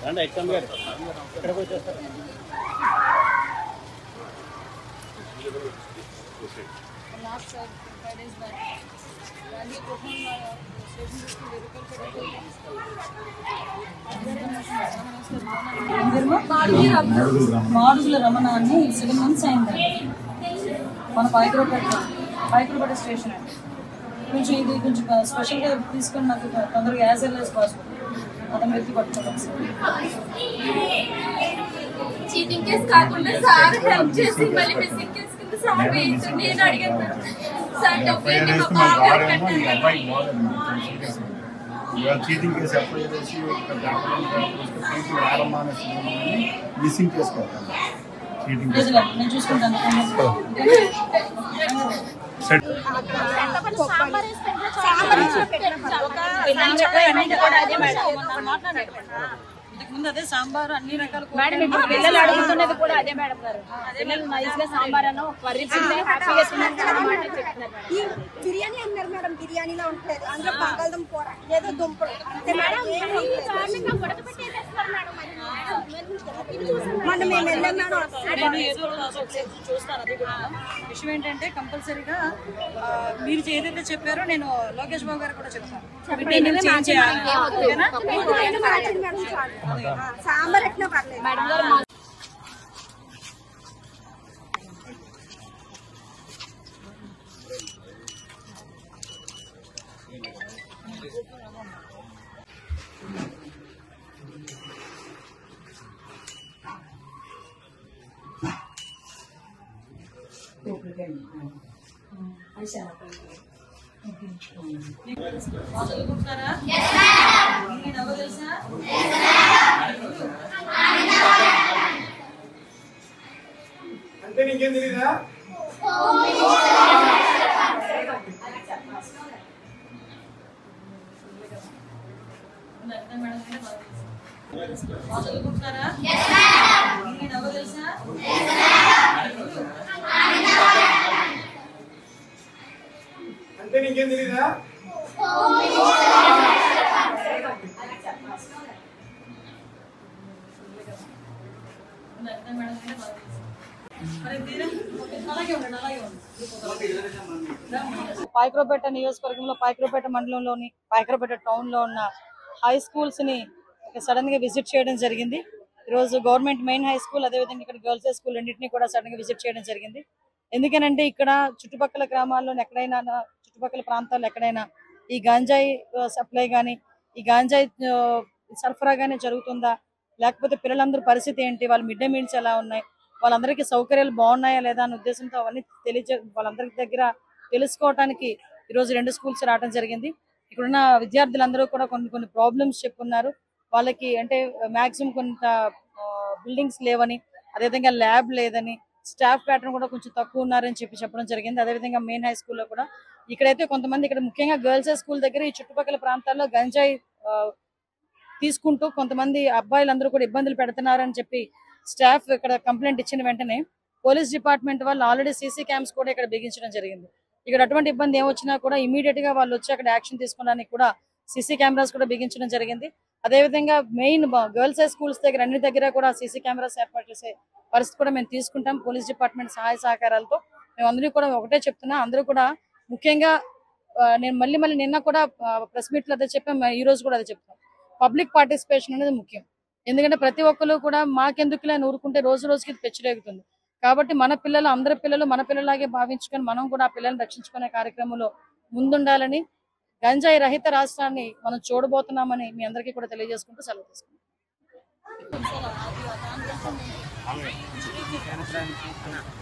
రండి ఎగ్జామ్ గారు ఇక్కడికి వచ్చేస్తారు last uh, five days back. Gandhi Kohan uh, station to vehicle Madugula Ramana అని సెవెన్ మంత్స్ అయింది మన పైకరోపేట పైకరోపేట స్టేషన్ అండి కొంచెం ఇది కొంచెం స్పెషల్గా తీసుకొని నాకు తొందరగా యాజ్ వెల్ యాజ్ పాసిబుల్ అతను వెతికి పట్టుకోవడం చీటింగ్ కేసు కాకుండా సార్ హెల్ప్ చేసి మళ్ళీ మిస్సింగ్ కేసు కింద సార్ వేయించండి నేను అడిగాను సార్ డబ్బు ఏంటి మా బాబు గారు కట్టాలి ఇవాళ చీటింగ్ కేసు ఎఫ్ఐఆర్ చేసి వారం మిస్సింగ్ చేసుకోవాలి చీటింగ్ కేసు లేదు నేను చూసుకుంటాను ఇంతకు ముందు అదే సాంబార్ అన్ని రకాల మేడం ఇప్పుడు పిల్లలు అడుగుతున్నది కూడా అదే మేడం గారు పిల్లలు నైస్ గా సాంబార్ అన్న కర్రీ తింటే హ్యాపీగా తిన్నారు అన్నమాట చెప్తున్నారు మేడం. ఈ బిర్యానీ అన్నారు మేడం బిర్యానీలో ఉంటుంది అందులో బంగాళదుంప కూర ఏదో దుంపలు అంతే మేడం ఏమీ లేదు. మొన్న మేము వెళ్ళాం మేడం నేను ఏదో రోజు ఒకసారి చూస్తాను అది కూడా విషయం ఏంటంటే కంపల్సరీగా ఆ, మీరు ఏదైతే చెప్పారో నేను లోకేష్ బాబు గారు కూడా చెప్తాను మీరు చేంజ్ చేయాలి ఓకేనా ఆయన మార్చండి మేడం చాలు. ఆ, సాంబార్ ఎట్లా పర్లేదు మేడం గారు మా చదువుకుంటున్నారా మీకు నవ్వు తెలుసా అంటే నీకేం తెలీదా లలిత మేడం అంటే బాగా తెలుసు. బాగా చదువుకుంటున్నారా మీకు నవ్వు తెలుసా అంటే నీకేం తెలీదా లలిత మేడం అంటే బాగా తెలుసు. మరి తీరా? ఓకే, అలాగే ఉండండి అలాగే ఉండండి పాయకరపేట నియోజకవర్గంలో పాయకరపేట మండలంలోని పాయకరపేట టౌన్ లో ఉన్న హై స్కూల్స్ ని సడన్ గా విజిట్ చేయడం జరిగింది ఈరోజు గవర్నమెంట్ మెయిన్ హై స్కూల్ అదేవిధంగా ఇక్కడ గర్ల్స్ హై స్కూల్ రెండింటినీ కూడా సడన్ గా విజిట్ చేయడం జరిగింది ఎందుకనంటే ఇక్కడ చుట్టుపక్కల గ్రామాల్లో ఎక్కడైనా నా- చుట్టుపక్కల ప్రాంతాల్లో ఎక్కడైనా ఈ గాంజాయి సప్లై కానీ ఈ గాంజాయి ఆ, సరఫరా కానీ జరుగుతుందా లేకపోతే పిల్లలందరూ పరిస్థితి ఏంటి వాళ్ళ మిడ్ డే మీల్స్ ఎలా ఉన్నాయి వాళ్ళందరికీ సౌకర్యాలు బాగున్నాయా లేదా అనే ఉద్దేశంతో అవన్నీ తెలియజే వాళ్ళందరి దగ్గర తెలుసుకోవటానికి ఈరోజు రెండు స్కూల్స్ రావడం జరిగింది ఇక్కడున్న విద్యార్థులందరూ కూడా కొన్ని కొన్ని ప్రాబ్లమ్స్ చెప్పున్నారు వాళ్ళకి అంటే మాక్సిమం కొంత బిల్డింగ్స్ లేవని అదేవిధంగా ల్యాబ్ లేదని స్టాఫ్ ప్యాటర్న్ కూడా కొంచెం తక్కువ ఉన్నారని చెప్పి చెప్పడం జరిగింది అదేవిధంగా మెయిన్ హై స్కూల్లో కూడా ఇక్కడైతే కొంతమంది ఇక్కడ ముఖ్యంగా గర్ల్స్ హై స్కూల్ దగ్గర ఈ చుట్టుపక్కల ప్రాంతాల్లో గంజాయి ఆ, తీసుకుంటూ కొంతమంది అబ్బాయిలందరూ కూడా ఇబ్బందులు పెడుతున్నారని చెప్పి స్టాఫ్ ఇక్కడ కంప్లైంట్ ఇచ్చిన వెంటనే పోలీస్ డిపార్ట్మెంట్ వాళ్ళు ఆల్రెడీ సీసీ క్యామ్స్ కూడా ఇక్కడ బిగించడం జరిగింది ఇక్కడ అటువంటి ఇబ్బంది ఏమొచ్చినా కూడా ఇమీడియట్ గా వాళ్ళు వచ్చి అక్కడ యాక్షన్ తీసుకోవడానికి కూడా సీసీ కెమెరాస్ కూడా బిగించడం జరిగింది అదేవిధంగా మెయిన్ గర్ల్స్ హై స్కూల్స్ దగ్గర అన్ని దగ్గర కూడా సీసీ కెమెరాస్ ఏర్పాటు చేసే పరిస్థితి కూడా మేము తీసుకుంటాం పోలీస్ డిపార్ట్మెంట్ సహాయ సహకారాలతో మేము అందరూ కూడా ఒకటే చెప్తున్నా అందరూ కూడా ముఖ్యంగా ఆ, నేను మళ్ళీ మళ్ళీ నిన్న కూడా ప్రెస్ మీట్ లో అదే చెప్పాం ఈ రోజు కూడా అదే చెప్తాం పబ్లిక్ పార్టిసిపేషన్ అనేది ముఖ్యం ఎందుకంటే ప్రతి ఒక్కరు కూడా మాకెందుకులే అని ఊరుకుంటే రోజు రోజుకి ఇది పెచ్చిరేగుతుంది కాబట్టి మన పిల్లలు అందరి పిల్లలు మన పిల్లలాగే భావించుకొని మనం కూడా ఆ పిల్లల్ని రక్షించుకునే కార్యక్రమంలో ముందుండాలని గంజాయి రహిత రాష్ట్రాన్ని మనం చూడబోతున్నామని మీ అందరికీ కూడా తెలియజేసుకుంటూ సెలవు తీసుకుంటాం